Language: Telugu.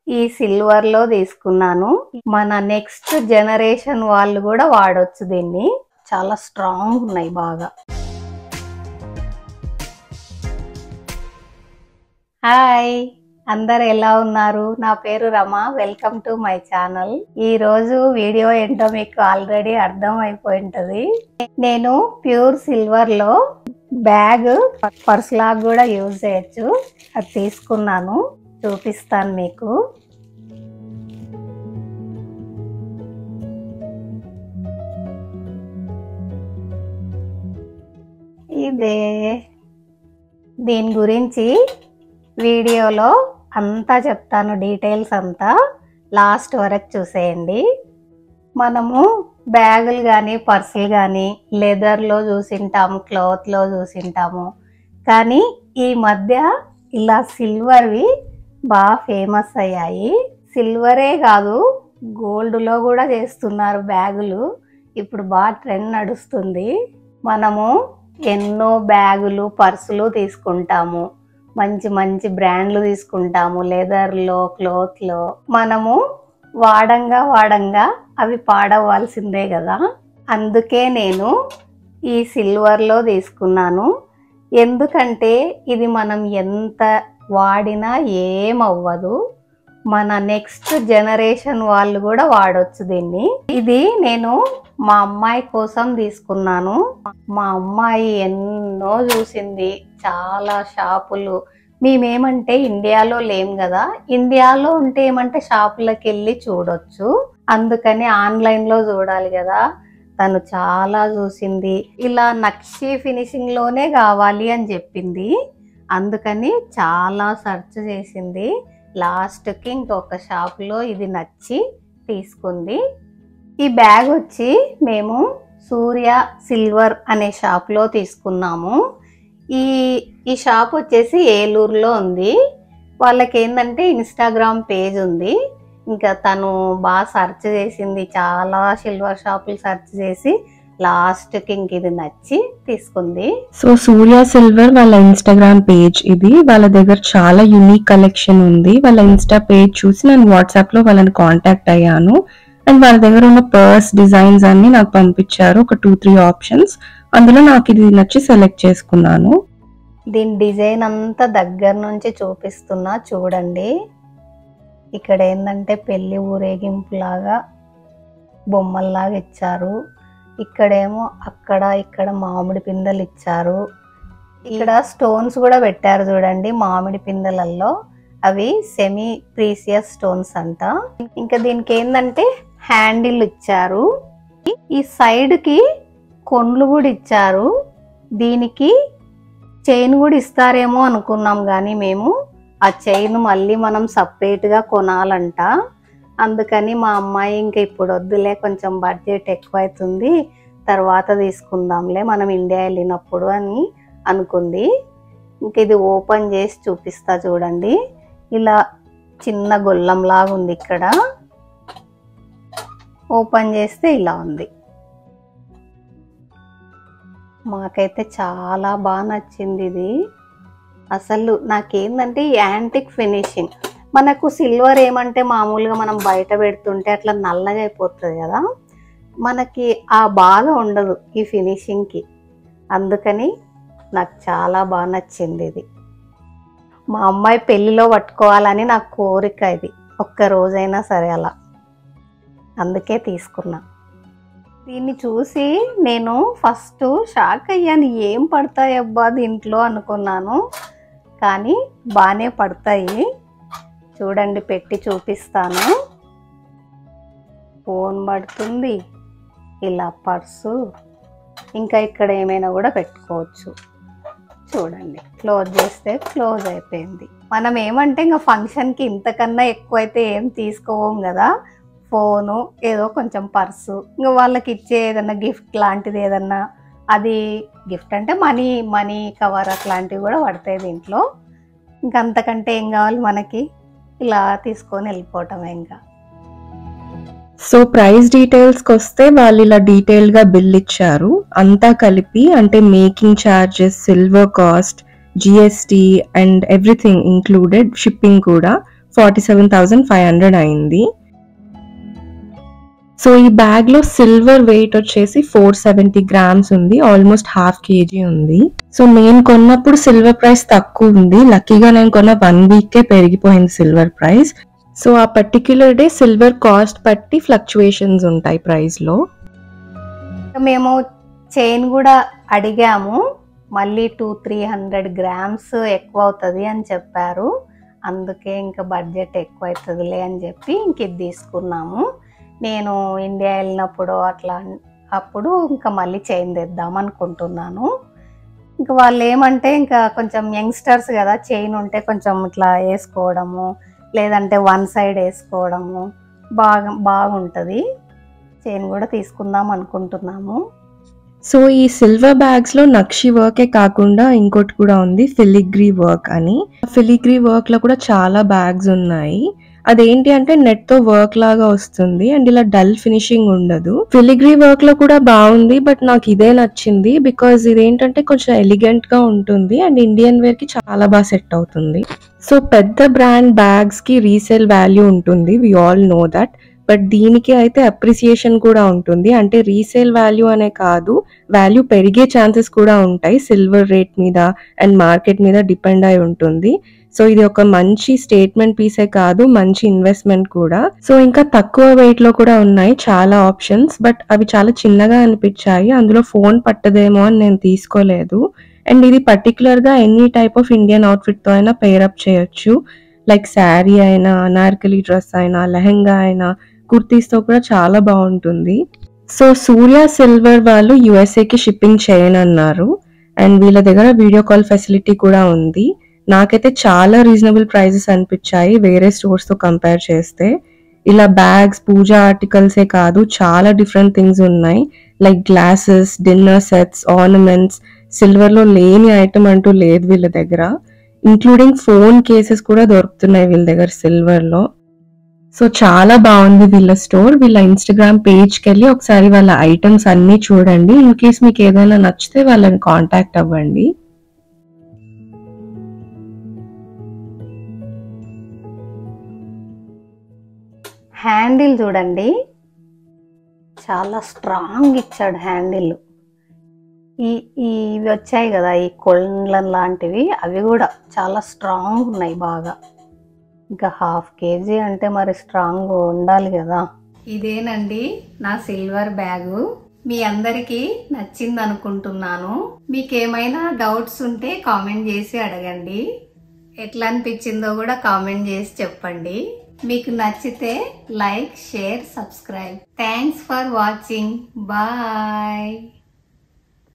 ఈ సిల్వర్ లో తీసుకున్నాను మన నెక్స్ట్ జనరేషన్ వాళ్ళు కూడా వాడొచ్చు దీన్ని చాలా స్ట్రాంగ్ ఉన్నాయి బాగా హాయ్ అందరు ఎలా ఉన్నారు నా పేరు Rama welcome to my channel ఈ రోజు వీడియో ఏంటో మీకు ఆల్రెడీ అర్థం అయిపోయి ఉంటది నేను ప్యూర్ సిల్వర్ లో బ్యాగ్ పర్స్ లాగా కూడా యూజ్ చేయొచ్చు అది తీసుకున్నాను చూపిస్తాను మీకు ఇదే దీని గురించి వీడియోలో అంతా చెప్తాను డీటెయిల్స్ అంతా లాస్ట్ వరకు చూసేయండి మనము బ్యాగులు కానీ పర్సులు కానీ లెదర్లో చూసింటాము క్లాత్లో చూసింటాము కానీ ఈ మధ్య ఇలా సిల్వర్వి బాగా ఫేమస్ అయ్యాయి సిల్వరే కాదు గోల్డ్లో కూడా చేస్తున్నారు బ్యాగులు ఇప్పుడు బాగా ట్రెండ్ నడుస్తుంది మనము ఎన్నో బ్యాగులు పర్సులు తీసుకుంటాము మంచి మంచి బ్రాండ్లు తీసుకుంటాము లెదర్లో క్లోత్లో మనము వాడంగా వాడంగా అవి పాడవలసిందే కదా అందుకే నేను ఈ సిల్వర్లో తీసుకున్నాను ఎందుకంటే ఇది మనం ఎంత వాడినా ఏమవ్వదు మన నెక్స్ట్ జనరేషన్ వాళ్ళు కూడా వాడొచ్చు దీన్ని ఇది నేను మా అమ్మాయి కోసం తీసుకున్నాను మా అమ్మాయి ఎన్నో చూసింది చాలా షాపులు మేమేమంటే ఇండియాలో లేం కదా ఇండియాలో ఉంటే ఏమంటే షాపులకు వెళ్ళి చూడొచ్చు అందుకని ఆన్లైన్లో చూడాలి కదా తను చాలా చూసింది ఇలా నక్షి ఫినిషింగ్ లోనే కావాలి అని చెప్పింది అందుకని చాలా సెర్చ్ చేసింది లాస్ట్కి ఇంకొక షాప్లో ఇది నచ్చి తీసుకుంది ఈ బ్యాగ్ వచ్చి మేము సూర్య సిల్వర్ అనే షాప్లో తీసుకున్నాము ఈ ఈ షాప్ వచ్చేసి ఏలూరులో ఉంది వాళ్ళకి ఏంటంటే ఇన్స్టాగ్రామ్ పేజ్ ఉంది ఇంకా తను బాగా సెర్చ్ చేసింది చాలా సిల్వర్ షాపులు సెర్చ్ చేసి లాస్ట్కి ఇంక ఇది నచ్చి తీసుకుంది సో సూర్య సిల్వర్ వాళ్ళ ఇన్స్టాగ్రామ్ పేజ్ ఇది వాళ్ళ దగ్గర చాలా యూనిక్ కలెక్షన్ ఉంది వాళ్ళ ఇన్స్టా పేజ్ చూసి నేను వాట్సాప్ లో వాళ్ళని కాంటాక్ట్ అయ్యాను అండ్ వాళ్ళ దగ్గర ఉన్న పర్స్ డిజైన్స్ అన్ని నాకు పంపించారు ఒక టూ త్రీ ఆప్షన్స్ అందులో నాకు ఇది నచ్చి సెలెక్ట్ చేసుకున్నాను దీని డిజైన్ అంతా దగ్గర నుంచి చూపిస్తున్నా చూడండి ఇక్కడ ఏంటంటే పెళ్లి ఊరేగింపు లాగా బొమ్మల్లాగా ఇచ్చారు ఇక్కడేమో అక్కడ ఇక్కడ మామిడి పిందెలు ఇచ్చారు ఇక్కడ స్టోన్స్ కూడా పెట్టారు చూడండి మామిడి పిందెలలో అవి సెమీ ప్రీసియస్ స్టోన్స్ అంట ఇంకా దీనికి ఏంటంటే హ్యాండిల్ ఇచ్చారు ఈ సైడ్ కి కొండ్లు కూడా ఇచ్చారు దీనికి చైన్ కూడా ఇస్తారేమో అనుకున్నాం కానీ మేము ఆ చైన్ మళ్ళీ మనం సపరేట్గా కొనాలంట అందుకని మా అమ్మాయి ఇంకా ఇప్పుడు వద్దులే కొంచెం బడ్జెట్ ఎక్కువ అవుతుంది తర్వాత తీసుకుందాంలే మనం ఇండియా వెళ్ళినప్పుడు అని అనుకుంది ఇంక ఇది ఓపెన్ చేసి చూపిస్తా చూడండి ఇలా చిన్న గొల్లం లాగా ఉంది ఇక్కడ ఓపెన్ చేస్తే ఇలా ఉంది మాకైతే చాలా బాగా నచ్చింది ఇది అసలు నాకేందంటే ఈ యాంటిక్ ఫినిషింగ్ మనకు సిల్వర్ ఏమంటే మామూలుగా మనం బయట పెడుతుంటే అట్లా నల్లగా అయిపోతుంది కదా మనకి ఆ బాధ ఉండదు ఈ ఫినిషింగ్కి అందుకని నాకు చాలా బాగా నచ్చింది ఇది మా అమ్మాయి పెళ్ళిలో పట్టుకోవాలని నాకు కోరిక ఇది ఒక్క రోజైనా సరే అలా అందుకే తీసుకున్నా దీన్ని చూసి నేను ఫస్ట్ షాక్ అయ్యాను ఏం పడతాయి అబ్బా దీంట్లో అనుకున్నాను కానీ బాగానే పడతాయి చూడండి పెట్టి చూపిస్తాను ఫోన్ పడుతుంది ఇలా పర్సు ఇంకా ఇక్కడ ఏమైనా కూడా పెట్టుకోవచ్చు చూడండి క్లోజ్ చేస్తే క్లోజ్ అయిపోయింది మనం ఏమంటే ఇంకా ఫంక్షన్కి ఇంతకన్నా ఎక్కువైతే ఏం తీసుకోవం కదా ఫోను ఏదో కొంచెం పర్సు ఇంకా వాళ్ళకి ఇచ్చే ఏదన్నా గిఫ్ట్ లాంటిది ఏదన్నా అది గిఫ్ట్ అంటే మనీ మనీ కవర్ అట్లాంటివి కూడా పడతాయి దీంట్లో ఇంకా అంతకంటే ఏం కావాలి మనకి ఇలా తీసుకొని వెళ్ళిపోవటం ఇంకా సో ప్రైస్ డీటెయిల్స్ కి వస్తే వాళ్ళు ఇలా డీటెయిల్ గా బిల్ ఇచ్చారు అంతా కలిపి అంటే making charges silver cost GST and everything included shipping కూడా forty seven thousand five hundred అయింది సో ఈ బ్యాగ్ లో సిల్వర్ వెయిట్ వచ్చేసి ఫోర్ సెవెంటీ గ్రామ్స్ ఉంది ఆల్మోస్ట్ హాఫ్ కేజీ ఉంది సో నేను కొన్నప్పుడు సిల్వర్ ప్రైస్ తక్కువ ఉంది లక్కీగా నేను కొన్న వన్ వీక్ కే పెరిగిపోయింది సిల్వర్ ప్రైస్ సో ఆ పర్టిక్యులర్ డే సిల్వర్ కాస్ట్ బట్టి ఫ్లక్చుయేషన్స్ ఉంటాయి ప్రైస్ లో మేము చైన్ కూడా అడిగాము మళ్ళీ టూ త్రీ హండ్రెడ్ గ్రామ్స్ ఎక్కువ అవుతుంది అని చెప్పారు అందుకే ఇంకా బడ్జెట్ ఎక్కువ అవుతుందిలే అని చెప్పి ఇంక ఇది తీసుకున్నాము నేను ఇండియా వెళ్ళినప్పుడు అట్లా అప్పుడు ఇంకా మళ్ళీ చైన్ తెద్దాం అనుకుంటున్నాను ఇంకా వాళ్ళు ఏమంటే ఇంకా కొంచెం యంగ్స్టర్స్ కదా చైన్ ఉంటే కొంచెం ఇట్లా వేసుకోవడము లేదంటే వన్ సైడ్ వేసుకోవడము బాగా బాగుంటుంది చైన్ కూడా తీసుకుందాం అనుకుంటున్నాము సో ఈ సిల్వర్ బ్యాగ్స్ లో నక్షి వర్కే కాకుండా ఇంకోటి కూడా ఉంది ఫిలిగ్రీ వర్క్ అని ఫిలిగ్రీ వర్క్ లో కూడా చాలా బ్యాగ్స్ ఉన్నాయి అదేంటి అంటే నెట్ తో వర్క్ లాగా వస్తుంది అండ్ ఇలా డల్ ఫినిషింగ్ ఉండదు ఫిలిగ్రీ వర్క్ లో కూడా బాగుంది బట్ నాకు ఇదే నచ్చింది బికాజ్ ఇదేంటంటే కొంచెం ఎలిగెంట్ గా ఉంటుంది అండ్ ఇండియన్ వేర్ కి చాలా బాగా సెట్ అవుతుంది సో పెద్ద బ్రాండ్ బ్యాగ్స్ కి రీసేల్ వాల్యూ ఉంటుంది we all know that but దీనికి అయితే అప్రిసియేషన్ కూడా ఉంటుంది అంటే రీసేల్ వాల్యూ అనే కాదు వాల్యూ పెరిగే ఛాన్సెస్ కూడా ఉంటాయి సిల్వర్ రేట్ మీద అండ్ మార్కెట్ మీద డిపెండ్ అయి ఉంటుంది సో ఇది ఒక మంచి స్టేట్మెంట్ పీసే కాదు మంచి ఇన్వెస్ట్మెంట్ కూడా సో ఇంకా తక్కువ వెయిట్ లో కూడా ఉన్నాయి చాలా ఆప్షన్స్ బట్ అవి చాలా చిన్నగా అనిపించాయి అందులో ఫోన్ పట్టదేమో అని నేను తీసుకోలేదు అండ్ ఇది పర్టికులర్ గా any type of Indian outfit తో అయినా పేరప్ చేయొచ్చు లైక్ శారీ అయినా అనార్కలి డ్రెస్ అయినా లెహంగా అయినా కుర్తీస్ తో కూడా చాలా బాగుంటుంది సో సూర్య సిల్వర్ వాళ్ళు USA కి షిప్పింగ్ చేయనన్నారు అండ్ వీళ్ళ దగ్గర వీడియో కాల్ ఫెసిలిటీ కూడా ఉంది నాకైతే చాలా రీజనబుల్ ప్రైజెస్ అనిపించాయి వేరే స్టోర్స్ తో కంపేర్ చేస్తే ఇలా బ్యాగ్స్ పూజా ఆర్టికల్సే కాదు చాలా డిఫరెంట్ థింగ్స్ ఉన్నాయి like glasses dinner sets ornaments silver లో లేని ఐటమ్ అంటూ లేదు వీళ్ళ దగ్గర ఇంక్లూడింగ్ ఫోన్ కేసెస్ కూడా దొరుకుతున్నాయి వీళ్ళ దగ్గర సిల్వర్ లో సో చాలా బాగుంది వీళ్ళ స్టోర్ వీళ్ళ ఇన్స్టాగ్రామ్ పేజ్ కి వెళ్ళి ఒకసారి వాళ్ళ ఐటమ్స్ అన్ని చూడండి ఇన్ కేస్ మీకు ఏదైనా నచ్చితే వాళ్ళని కాంటాక్ట్ అవ్వండి హ్యాండిల్ చూడండి చాలా స్ట్రాంగ్ ఇచ్చాడు హ్యాండిల్ ఈ ఈ ఇవి వచ్చాయి కదా ఈ కొళ్ళ లాంటివి అవి కూడా చాలా స్ట్రాంగ్ ఉన్నాయి బాగా ఇంకా హాఫ్ కేజీ అంటే మరి స్ట్రాంగ్ ఉండాలి కదా ఇదేనండి నా సిల్వర్ బ్యాగు మీ అందరికీ నచ్చింది అనుకుంటున్నాను మీకు ఏమైనా డౌట్స్ ఉంటే కామెంట్ చేసి అడగండి ఎట్లా అనిపించిందో కూడా కామెంట్ చేసి చెప్పండి మీకు నచ్చితే like share subscribe thanks for watching bye